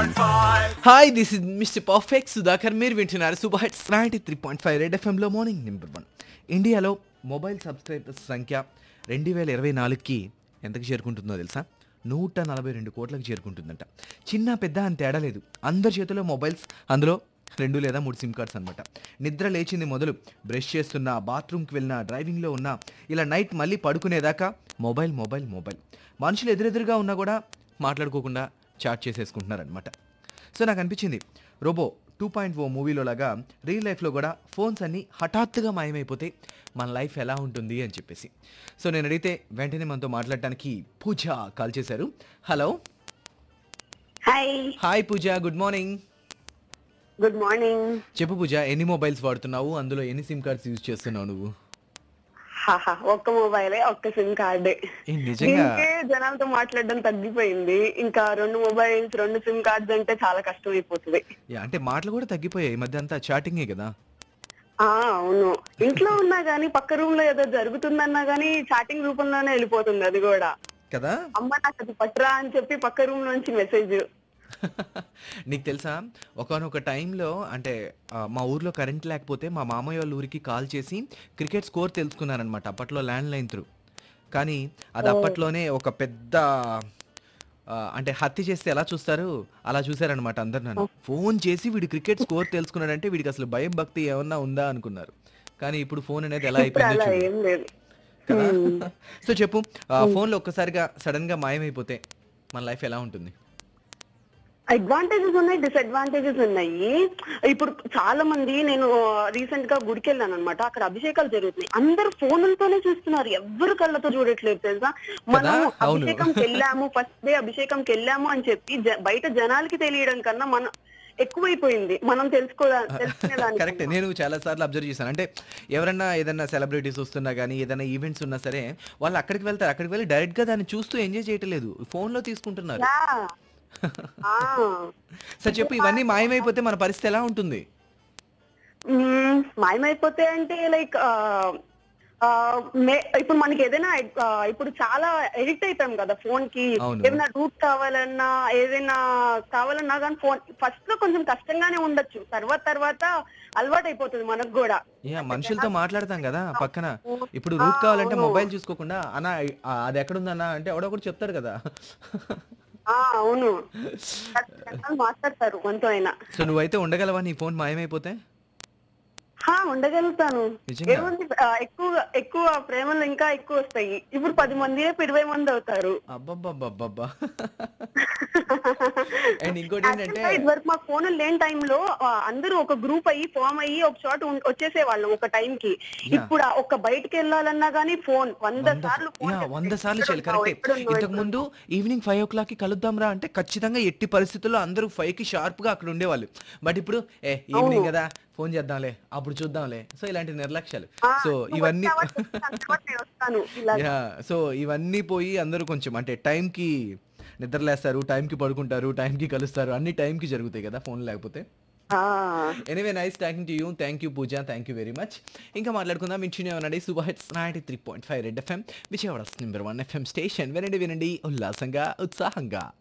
93.5 hi this is mister perfect Sudhakar మీరు వింటున్నారు super hits ninety three point five red ఎఫ్ఎంలో morning number one ఇండియాలో mobile subscribers సంఖ్య రెండు వేల ఇరవై నాలుగుకి ఎంతకు చేరుకుంటుందో తెలుసా నూట నలభై రెండు కోట్లకు చేరుకుంటుందంట చిన్న పెద్ద అని తేడా లేదు అందరి చేతిలో మొబైల్స్ అందులో రెండు లేదా మూడు సిమ్ కార్డ్స్ అనమాట నిద్ర లేచింది మొదలు బ్రష్ చేస్తున్నా బాత్రూమ్కి వెళ్ళినా డ్రైవింగ్లో ఉన్నా ఇలా నైట్ మళ్ళీ పడుకునేదాకా మొబైల్ మొబైల్ మొబైల్ మనుషులు ఎదురెదురుగా ఉన్నా కూడా మాట్లాడుకోకుండా చాట్ చేసేసుకుంటున్నారనమాట సో నాకు అనిపించింది రోబో టూ పాయింట్ ఓ మూవీలో లాగా రియల్ లైఫ్లో కూడా ఫోన్స్ అన్నీ హఠాత్తుగా మాయమైపోతే మన లైఫ్ ఎలా ఉంటుంది అని చెప్పేసి సో నేను అడిగితే వెంటనే మనతో మాట్లాడటానికి పూజ కాల్ చేశారు hello hi hi Pooja good morning good morning చెప్పు పూజ ఎన్ని మొబైల్స్ వాడుతున్నావు అందులో ఎన్ని సిమ్ కార్డ్స్ యూజ్ చేస్తున్నావు నువ్వు హాహా ఒక్క మొబైలే ఒక్క సిమ్ కార్డే ఏ, నిజంగా దీనికే జనాలతో మాట్లాడడం తగ్గిపోయింది ఇంకా రెండు మొబైల్స్ రెండు సిమ్ కార్డ్స్ అంటే చాలా కష్టం అయిపోతుంది యా, అంటే మాటలు కూడా తగ్గిపోయాయి ఈ మధ్య అంతా చాటింగే కదా ఆ అవును ఇంట్లో ఉన్నా గానీ పక్క రూమ్ లో ఏదో జరుగుతుందన్నా గానీ చాటింగ్ రూపంలోనే వెళ్ళిపోతుంది అది కూడా కదా అమ్మ నాకు అది పట్రా అని చెప్పి పక్క రూమ్ నుంచి మెసేజ్ నీకు తెలుసా ఒకనొక టైంలో అంటే ఆ, మా ఊర్లో కరెంట్ లేకపోతే మా మామయ్య వాళ్ళ ఊరికి కాల్ చేసి క్రికెట్ స్కోర్ తెలుసుకున్నారనమాట అప్పట్లో ల్యాండ్ లైన్ త్రూ కానీ అది అప్పట్లోనే ఒక పెద్ద ఆ, అంటే హత్య చేస్తే ఎలా చూస్తారు అలా చూసారనమాట అందరు నన్ను ఫోన్ చేసి వీడు క్రికెట్ స్కోర్ తెలుసుకున్నాడంటే వీడికి అసలు భయం భక్తి ఏమన్నా ఉందా అనుకున్నారు కానీ ఇప్పుడు ఫోన్ అనేది ఎలా ఇప్పుడు అయిపోయిందో అలా చూడు. ఏం లేదు కదా సో చెప్పు ఆ, ఫోన్లో ఒక్కసారిగా సడన్ గా మాయమైపోతే మన లైఫ్ ఎలా ఉంటుంది అడ్వాంటేజెస్ ఉన్నాయి డిసడ్వాంటేజెస్ ఉన్నాయి ఇప్పుడు చాలా మంది నేను రీసెంట్ గా గుడికి వెళ్ళాను అనమాట అక్కడ అభిషేకాలు జరుగుతున్నాయి అందరు ఫోన్లతోనే చూస్తున్నారు ఎవ్వరు కళ్ళతో చూడట్లేదు తెలుసా మనం అవును. అభిషేకంకి వెళ్ళాము ఫస్ట్ డే అభిషేకంకి వెళ్ళాము అని చెప్పి జ- బయట జనాలకి తెలియడం కన్నా మనం ఎక్కువైపోయింది మనం తెలుసుకోదా తెలుసుకునేదానికి కరెక్ట్ నేను చాలా సార్లు అబ్జర్వ్ చేశాను అంటే ఎవరన్నా ఏదన్నా సెలబ్రిటీస్ వస్తున్నా కానీ ఏదైనా ఈవెంట్స్ ఉన్నా సరే వాళ్ళు అక్కడికి వెళ్తారు అక్కడికి వెళ్ళి డైరెక్ట్ గా దాన్ని చూస్తూ ఎంజాయ్ చేయట్లేదు ఫోన్ లో తీసుకుంటున్నారు యా. ఆ. సరే చెప్పు ఇవన్నీ మాయమైపోతే మన పరిస్థితి ఎలా ఉంటుంది మ్మ్, మాయమైపోతే అంటే లైక్ ఇప్పుడు మనకి ఏదైనా ఆ, ఇప్పుడు చాలా ఎడిక్ట్ అయిపోయాం కదా ఫోన్ కి అవును. ఏదైనా రూట్ కావాలన్నా ఏదైనా కావాలన్నా కానీ ఫోన్ ఫస్ట్ లో కొంచెం కష్టంగానే ఉండొచ్చు తర్వాత తర్వాత అలవాటు అయిపోతుంది మనకు కూడా యా మనుషులతో మాట్లాడతాం కదా పక్కన ఇప్పుడు రూట్ కావాలంటే మొబైల్ చూసుకోకుండా అన్న ఆ, అది ఎక్కడుందన్నా అంటే ఎవడో ఒకటి చెప్తాడు కదా ఆ అవును జనాలు మాట్లాడతారు మనతో అయినా సో నువ్వైతే ఉండగలవా నీ ఫోన్ మాయమైపోతే హా ఉండగలుగుతాను నిజంగా? ఏముంది ఆ, ఎక్కువ ఎక్కువ ప్రేమలు ఇంకా ఎక్కువ వస్తాయి ఇప్పుడు పది మంది రేపు ఇరవై మంది అవుతారు అబ్బబ్బబ్బబ్బబ్బా అండ్ ఇంకోటి ఏంటంటే ఇది వరకు మా ఫోన్ లేని టైంలో అందరూ ఒక గ్రూప్ అయ్యి ఫామ్ అయ్యి ఒక చోట ఉం- వచ్చేసేవాళ్ళం ఒక టైం కి ఇప్పుడు ఆ ఒక బయటకి వెళ్ళాలన్నా గానీ ఫోన్ వంద వంద సార్లు ఫోన్ యా, చేస్తారు. వంద సార్లు చేయాలి ఎక్కడున్నావు? కరెక్టే ఎక్కడున్నావు? ఇంతకు ముందు ఈవినింగ్ ఫైవ్ ఓ క్లాక్ కి కలుద్దాం రా అంటే ఖచ్చితంగా ఎట్టి పరిస్థితుల్లో అందరూ ఫైవ్ కి షార్ప్ గా అక్కడ ఉండేవాళ్ళు బట్ ఇప్పుడు ఏ ఈవినింగ్ కదా ఫోన్ చేద్దాంలే అప్పుడు చూద్దాంలే సో ఇలాంటి నిర్లక్ష్యాలు ఆ, సో నువ్వు ఇవన్నీ వచ్చావా? దాని తర్వాత నేను వస్తాను ఇలా యా సో ఇవన్నీ పోయి అందరూ కొంచెం అంటే టైంకి నిద్రలేస్తారు టైంకి పడుకుంటారు టైంకి కలుస్తారు అన్ని టైంకి జరుగుతాయి కదా ఫోన్ లేకపోతే ఆ, anyway nice talking to you thank you Pooja thank you very much ఇంకా మాట్లాడుకుందాం ఇంచునే ఉన్నాడు super hits ninety three point five red FM Vijayawada number one FM station వినండి వినండి ఉల్లాసంగా ఉత్సాహంగా